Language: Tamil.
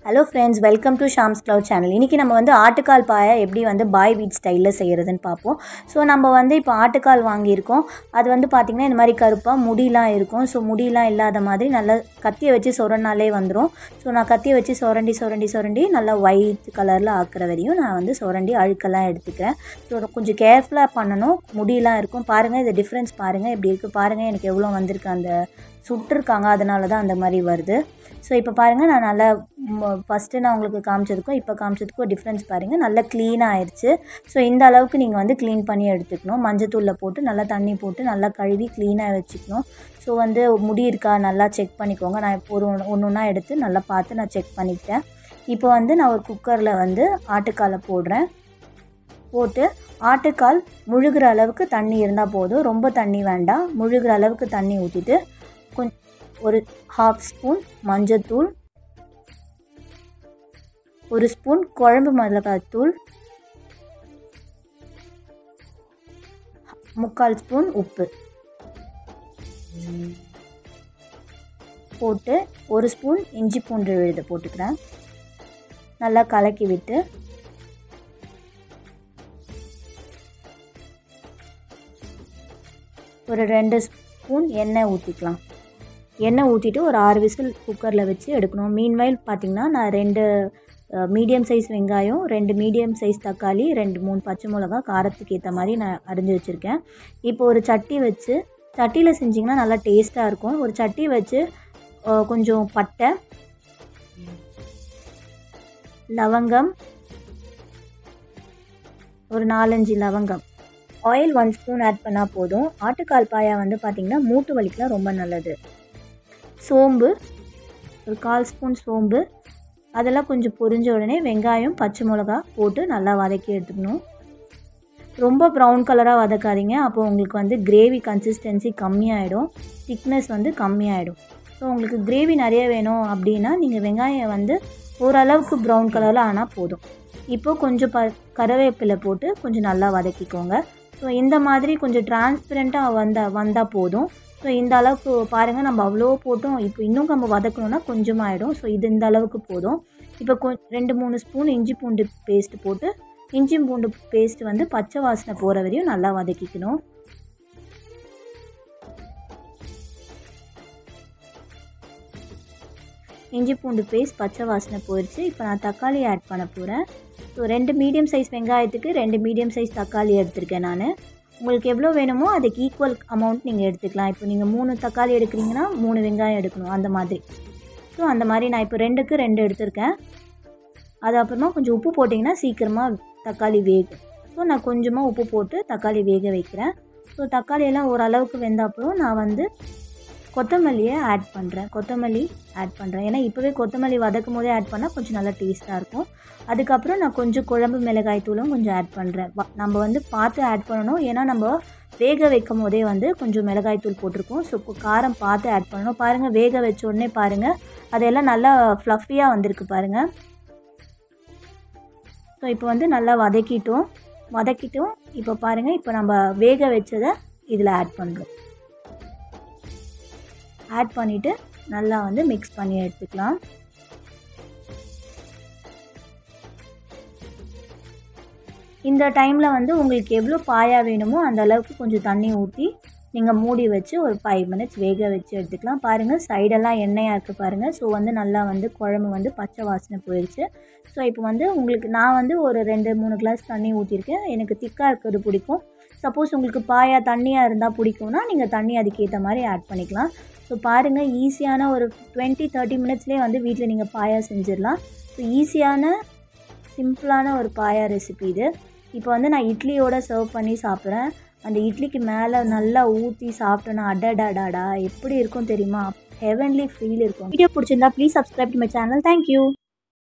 hello friends welcome to Shams cloud channel இன்றைக்கி நம்ம வந்து ஆட்டுக்கால் பாயா எப்படி வந்து பாய் வீட் ஸ்டைலில் செய்கிறதுன்னு பார்ப்போம் ஸோ நம்ம வந்து இப்போ ஆட்டுக்கால் வாங்கியிருக்கோம் அது வந்து பார்த்திங்கன்னா இந்த மாதிரி கருப்பாக முடியெலாம் இருக்கும் ஸோ முடியெலாம் இல்லாத மாதிரி நல்லா கத்தியை வச்சு சொரனாலே வந்துடும் ஸோ நான் கத்தியை வச்சு சொரண்டி சொரண்டி சொரண்டி நல்லா ஒயிட் கலரில் ஆக்குற வரையும் நான் வந்து சொரண்டி அழுக்கெல்லாம் எடுத்துக்கிறேன் ஸோ கொஞ்சம் கேர்ஃபுல்லாக பண்ணணும் முடியெலாம் இருக்கும் பாருங்கள் இது டிஃப்ரென்ஸ் பாருங்கள் எப்படி இருக்குது பாருங்கள் எனக்கு எவ்வளோ வந்திருக்கு அந்த சுட்டிருக்காங்க அதனால தான் அந்த மாதிரி வருது ஸோ இப்போ பாருங்கள் நான் நல்லா ஃபஸ்ட்டு நான் உங்களுக்கு காமிச்சதுக்கும் இப்போ காமிச்சதுக்கும் டிஃப்ரென்ஸ் பாருங்கள் நல்லா க்ளீனாக ஆயிடுச்சு ஸோ இந்த அளவுக்கு நீங்கள் வந்து க்ளீன் பண்ணி எடுத்துக்கணும் மஞ்சத்தூளில் போட்டு நல்லா தண்ணி போட்டு நல்லா கழுவி க்ளீனாக வச்சுக்கணும் ஸோ வந்து முடி இருக்கா நல்லா செக் பண்ணிக்கோங்க நான் இப்போ ஒரு ஒன்று ஒன்றா எடுத்து நல்லா பார்த்து நான் செக் பண்ணிக்கிட்டேன் இப்போ வந்து நான் ஒரு குக்கரில் வந்து ஆட்டுக்காலை போடுறேன் போட்டு ஆட்டுக்கால் முழுகிற அளவுக்கு தண்ணி இருந்தால் போதும் ரொம்ப தண்ணி வேண்டாம் முழுகிற அளவுக்கு தண்ணி ஊற்றிட்டு கொஞ்ச ஒரு ஹாஃப் ஸ்பூன் மஞ்சத்தூள் ஒரு ஸ்பூன் குழம்பு மிளகாய்த்தூள் முக்கால் ஸ்பூன் உப்பு போட்டு ஒரு ஸ்பூன் இஞ்சி பூண்டு விழுது போட்டுக்கிறேன் நல்லா கலக்கி விட்டு ஒரு ரெண்டு ஸ்பூன் எண்ணெய் ஊற்றிக்கலாம் எண்ணெய் ஊற்றிட்டு ஒரு ஆறு விசில் குக்கரில் வச்சு எடுக்கணும் மீன்வைல் பார்த்திங்கன்னா நான் ரெண்டு மீடியம் சைஸ் வெங்காயம் ரெண்டு மீடியம் சைஸ் தக்காளி ரெண்டு மூணு பச்சை மிளகா காரத்துக்கு ஏற்ற மாதிரி நான் அரிஞ்சு வச்சுருக்கேன் இப்போ ஒரு சட்டி வச்சு சட்டியில் செஞ்சிங்கன்னா நல்லா டேஸ்ட்டாக இருக்கும் ஒரு சட்டி வச்சு கொஞ்சம் பட்டை லவங்கம் ஒரு நாலஞ்சு லவங்கம் ஆயில் ஒன் ஸ்பூன் ஆட் பண்ணால் போதும் ஆட்டுக்கால் பாயா வந்து பார்த்திங்கன்னா மூட்டு வலிக்கெலாம் ரொம்ப நல்லது சோம்பு ஒரு கால் ஸ்பூன் சோம்பு அதெல்லாம் கொஞ்சம் பொரிஞ்ச உடனே வெங்காயம் பச்சை மிளகா போட்டு நல்லா வதக்கி எடுத்துக்கணும் ரொம்ப ப்ரௌன் கலராக வதக்காதீங்க அப்போ உங்களுக்கு வந்து கிரேவி கன்சிஸ்டன்சி கம்மியாயிடும் திக்னஸ் வந்து கம்மியாயிடும் ஸோ உங்களுக்கு கிரேவி நிறைய வேணும் அப்படின்னா நீங்கள் வெங்காயம் வந்து ஓரளவுக்கு ப்ரௌன் கலரில் ஆனால் போதும் இப்போது கொஞ்சம் ப கருவேப்பிலை போட்டு கொஞ்சம் நல்லா வதக்கிக்கோங்க ஸோ இந்த மாதிரி கொஞ்சம் டிரான்ஸ்பரண்ட்டாக வந்தால் வந்தால் போதும் ஸோ இந்த அளவுக்கு பாருங்கள் நம்ம அவ்வளோ போட்டோம் இப்போ இன்னும் நம்ம வதக்கணுன்னா கொஞ்சமாகிடும் ஸோ இது இந்த அளவுக்கு போதும் இப்போ கொ ரெண்டு மூணு ஸ்பூன் இஞ்சி பூண்டு பேஸ்ட் போட்டு இஞ்சி பூண்டு பேஸ்ட் வந்து பச்சை வாசனை போகிற வரையும் நல்லா வதக்கிக்கணும் இஞ்சி பூண்டு பேஸ்ட் பச்சை வாசனை போயிடுச்சு இப்போ நான் தக்காளி ஆட் பண்ண போகிறேன் ஸோ ரெண்டு மீடியம் சைஸ் வெங்காயத்துக்கு ரெண்டு மீடியம் சைஸ் தக்காளி எடுத்திருக்கேன் நான் உங்களுக்கு எவ்வளோ வேணுமோ அதுக்கு ஈக்குவல் அமௌண்ட் நீங்கள் எடுத்துக்கலாம் இப்போ நீங்கள் மூணு தக்காளி எடுக்கிறீங்கன்னா மூணு வெங்காயம் எடுக்கணும் அந்த மாதிரி ஸோ அந்த மாதிரி நான் இப்போ ரெண்டுக்கு ரெண்டு எடுத்திருக்கேன் அது அப்புறமா கொஞ்சம் உப்பு போட்டிங்கன்னா சீக்கிரமாக தக்காளி வேகும் ஸோ நான் கொஞ்சமாக உப்பு போட்டு தக்காளி வேக வைக்கிறேன் ஸோ தக்காளியெல்லாம் ஓரளவுக்கு வெந்த அப்புறம் நான் வந்து கொத்தமல்லியை ஆட் பண்ணுறேன் கொத்தமல்லி ஆட் பண்ணுறேன் ஏன்னா இப்போவே கொத்தமல்லி வதக்கும் போதே ஆட் பண்ணால் கொஞ்சம் நல்லா டேஸ்ட்டாக இருக்கும் அதுக்கப்புறம் நான் கொஞ்சம் குழம்பு மிளகாய் தூளும் கொஞ்சம் ஆட் பண்ணுறேன் நம்ம வந்து பார்த்து ஆட் பண்ணணும் ஏன்னா நம்ம வேக வைக்கும் போதே வந்து கொஞ்சம் மிளகாய் தூள் போட்டிருக்கோம் ஸோ காரம் பார்த்து ஆட் பண்ணணும் பாருங்கள் வேக வச்ச உடனே பாருங்கள் அதெல்லாம் நல்லா ஃப்ளஃபியாக வந்திருக்கு பாருங்கள் ஸோ இப்போ வந்து நல்லா வதக்கிட்டோம் வதக்கிட்டோம் இப்போ பாருங்கள் இப்போ நம்ம வேக வச்சதை இதில் ஆட் பண்ணுறோம் ஆட் பண்ணிவிட்டு நல்லா வந்து மிக்ஸ் பண்ணி எடுத்துக்கலாம் இந்த டைமில் வந்து உங்களுக்கு எவ்வளோ பாயா வேணுமோ அந்த அளவுக்கு கொஞ்சம் தண்ணி ஊற்றி நீங்கள் மூடி வச்சு ஒரு ஃபைவ் மினிட்ஸ் வேக வச்சு எடுத்துக்கலாம் பாருங்கள் சைடெல்லாம் எண்ணெயாக இருக்குது பாருங்கள் ஸோ வந்து நல்லா வந்து குழம்பு வந்து பச்சை வாசனை போயிடுச்சு ஸோ இப்போ வந்து உங்களுக்கு நான் வந்து ஒரு ரெண்டு மூணு கிளாஸ் தண்ணி ஊற்றிருக்கேன் எனக்கு திக்காக இருக்கிறது பிடிக்கும் சப்போஸ் உங்களுக்கு பாயா தண்ணியாக இருந்தால் பிடிக்கும்னா நீங்கள் தண்ணி அதுக்கேற்ற மாதிரி ஆட் பண்ணிக்கலாம் ஸோ பாருங்கள் ஈஸியான ஒரு டுவெண்ட்டி தேர்ட்டி மினிட்ஸ்லேயே வந்து வீட்டில் நீங்கள் பாயா செஞ்சிடலாம் ஸோ ஈஸியான சிம்பிளான ஒரு பாயா ரெசிபி இது இப்போ வந்து நான் இட்லியோடு சர்வ் பண்ணி சாப்பிட்றேன் அந்த இட்லிக்கு மேலே நல்லா ஊற்றி சாப்பிட்டோன்னா அடடாடாடா எப்படி இருக்கும் தெரியுமா ஹெவன்லி ஃபீல் இருக்கும் வீடியோ பிடிச்சிருந்தா please subscribe to my channel thank you